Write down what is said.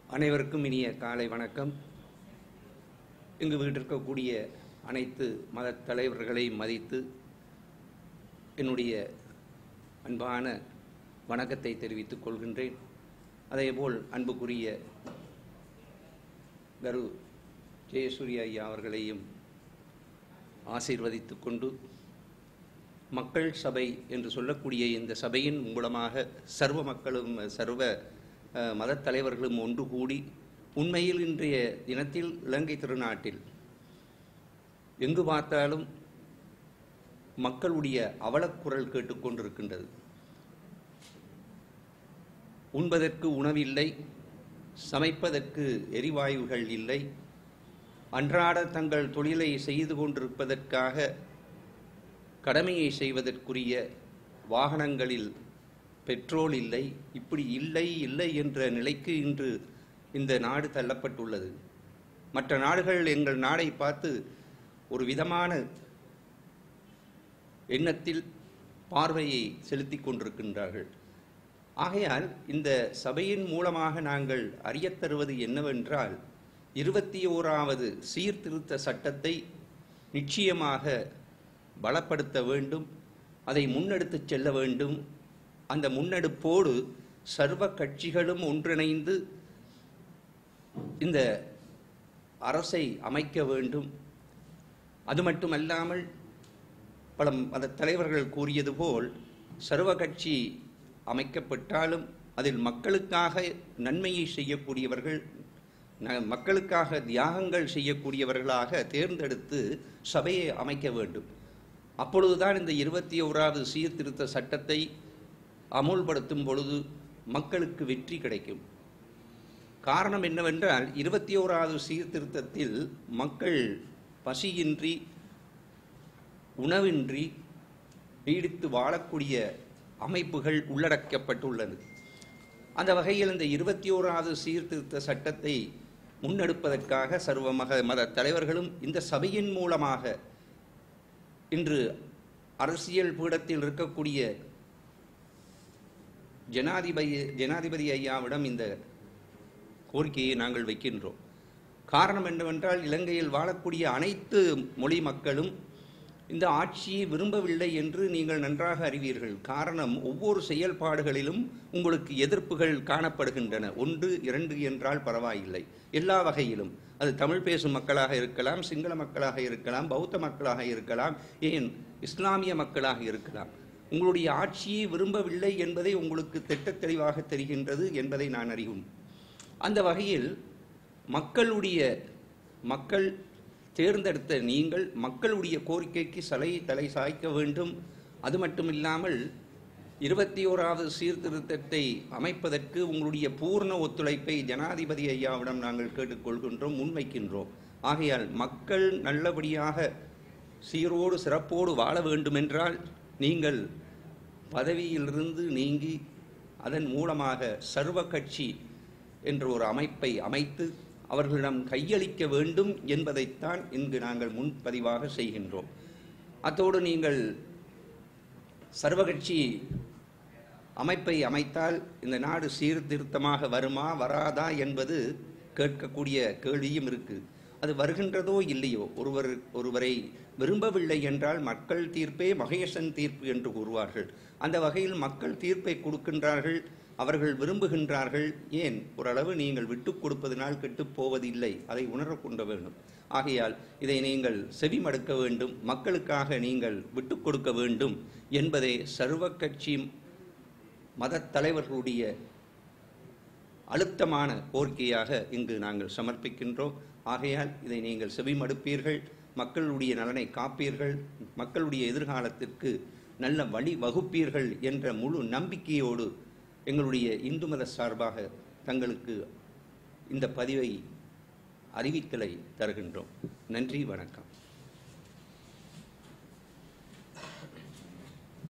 அனைவருக்கும் இனிய காலை வணக்கம் இங்கு வீட்டிருக்கக்கூடிய அனைத்து மத தலைவர்களை மதித்து என்னுடைய அன்பான வணக்கத்தை தெரிவித்துக் கொள்கின்றேன் அதேபோல் அன்புக்குரிய கரு ஜெயசூரிய ஐயா அவர்களையும் ஆசீர்வதித்துக் கொண்டு மக்கள் சபை என்று சொல்லக்கூடிய இந்த சபையின் மூலமாக சர்வ மக்களும் சர்வ அஹ், மதத் தலைவர்களும் ஒன்று கூடி உண்மையில் இன்றைய தினத்தில் இலங்கை திருநாட்டில் எங்கு பார்த்தாலும் மக்களுடைய அவலக்குரல் கேட்டுக்கொண்டிருக்கின்றது உண்பதற்கு உணவில்லை சமைப்பதற்கு எரிவாயுகள் இல்லை அன்றாட தங்கள் தொழிலை செய்து கொண்டிருப்பதற்காக கடமையை செய்வதற்குரிய வாகனங்களில் பெட்ரோல் இல்லை இப்படி இல்லை இல்லை என்ற நிலைக்கு இன்று இந்த நாடு தள்ளப்பட்டுள்ளது மற்ற நாடுகள் எங்கள் நாடை பார்த்து ஒரு விதமான எண்ணத்தில் பார்வையை செலுத்திக் கொண்டிருக்கின்றார்கள் ஆகையால் இந்த சபையின் மூலமாக நாங்கள் அறியத் தருவது என்னவென்றால் இருபத்தி ஓராவது சீர்திருத்த சட்டத்தை நிச்சயமாக பலப்படுத்த வேண்டும் அதை முன்னெடுத்துச் செல்ல வேண்டும் அந்த முன்னெடுப்போடு சர்வ கட்சிகளும் ஒன்றிணைந்து இந்த அரசை அமைக்க வேண்டும் அது மட்டுமல்லாமல் பல மத தலைவர்கள் கூறியது போல் சர்வ கட்சி அமைக்கப்பட்டாலும் அதில் மக்களுக்காக நன்மையை செய்யக்கூடியவர்கள் ந- மக்களுக்காக தியாகங்கள் செய்யக்கூடியவர்களாக தேர்ந்தெடுத்து சபையை அமைக்க வேண்டும் அப்பொழுதுதான் இந்த இருபத்தி ஓராவது சீர்திருத்த சட்டத்தை அமுல்படுத்தும் பொழுது மக்களுக்கு வெற்றி கிடைக்கும் காரணம் என்னவென்றால் இருபத்தி ஓராவது சீர்திருத்தத்தில் மக்கள் பசியின்றி உணவின்றி நீடித்து வாழக்கூடிய அமைப்புகள் உள்ளடக்கப்பட்டுள்ளது அந்த வகையில் இந்த இருபத்தி ஓராவது சீர்திருத்த சட்டத்தை முன்னெடுப்பதற்காக சர்வ மக மத தலைவர்களும் இந்த சபையின் மூலமாக இன்று அரசியல் பீடத்தில் இருக்கக்கூடிய ஜனாதிபதி ஜனாதிபதி ஐயாவிடம் இந்த கோரிக்கையை நாங்கள் வைக்கின்றோம் காரணம் என்னவென்றால் இலங்கையில் வாழக்கூடிய அனைத்து மொழி மக்களும் இந்த ஆட்சியை விரும்பவில்லை என்று நீங்கள் நன்றாக அறிவீர்கள் காரணம் ஒவ்வொரு செயல்பாடுகளிலும் உங்களுக்கு எதிர்ப்புகள் காணப்படுகின்றன ஒன்று இரண்டு என்றால் பரவாயில்லை எல்லா வகையிலும் அது தமிழ் பேசும் மக்களாக இருக்கலாம் சிங்கள மக்களாக இருக்கலாம் பௌத்த மக்களாக இருக்கலாம் ஏன் இஸ்லாமிய மக்களாக இருக்கலாம் உங்களுடைய ஆட்சியை விரும்பவில்லை என்பதை உங்களுக்கு திட்டத் தெளிவாக தெரிகின்றது என்பதை நான் அறிவும் அந்த வகையில் மக்களுடைய மக்கள் தேர்ந்தெடுத்த நீங்கள் மக்களுடைய கோரிக்கைக்கு சலை தலை சாய்க்க வேண்டும் அது மட்டுமில்லாமல் இருபத்தி ஓராவது சீர்திருத்தத்தை அமைப்பதற்கு உங்களுடைய பூர்ண ஒத்துழைப்பை ஜனாதிபதி ஐயாவிடம் நாங்கள் கேட்டுக்கொள்கின்றோம் முன்வைக்கின்றோம் ஆகையால் மக்கள் நல்லபடியாக சீரோடு சிறப்போடு வாழ வேண்டுமென்றால் நீங்கள் பதவியிலிருந்து நீங்கி அதன் மூலமாக சர்வ கட்சி என்ற ஒரு அமைப்பை அமைத்து அவர்களிடம் கையளிக்க வேண்டும் என்பதைத்தான் இங்கு நாங்கள் முன்பதிவாக செய்கின்றோம் அத்தோடு நீங்கள் சர்வகட்சி அமைப்பை அமைத்தால் இந்த நாடு சீர்திருத்தமாக வருமா வராதா என்பது கேட்கக்கூடிய கேள்வியும் இருக்கு அது வருகின்றதோ இல்லையோ ஒருவர் ஒருவரை விரும்பவில்லை என்றால் மக்கள் தீர்ப்பே மகேசன் தீர்ப்பு என்று கூறுவார்கள் அந்த வகையில் மக்கள் தீர்ப்பை கொடுக்கின்றார்கள் அவர்கள் விரும்புகின்றார்கள் ஏன் ஓரளவு நீங்கள் விட்டுக் கொடுப்பதனால் கெட்டுப் போவதில்லை அதை உணரக்கொண்ட வேண்டும் ஆகையால் இதை நீங்கள் செவிமடுக்க வேண்டும் மக்களுக்காக நீங்கள் விட்டுக் கொடுக்க வேண்டும் என்பதே சர்வ கட்சி மதத் தலைவர்களுடைய அழுத்தமான கோரிக்கையாக இங்கு நாங்கள் சமர்ப்பிக்கின்றோம் ஆகையால் இதை நீங்கள் செவிமடுப்பீர்கள் மக்களுடைய நலனை காப்பீர்கள் மக்களுடைய எதிர்காலத்திற்கு நல்ல வழி வகுப்பீர்கள் என்ற முழு நம்பிக்கையோடு எங்களுடைய இந்து மத சார்பாக தங்களுக்கு இந்த பதிவை அறிவித்தலை தருகின்றோம் நன்றி வணக்கம்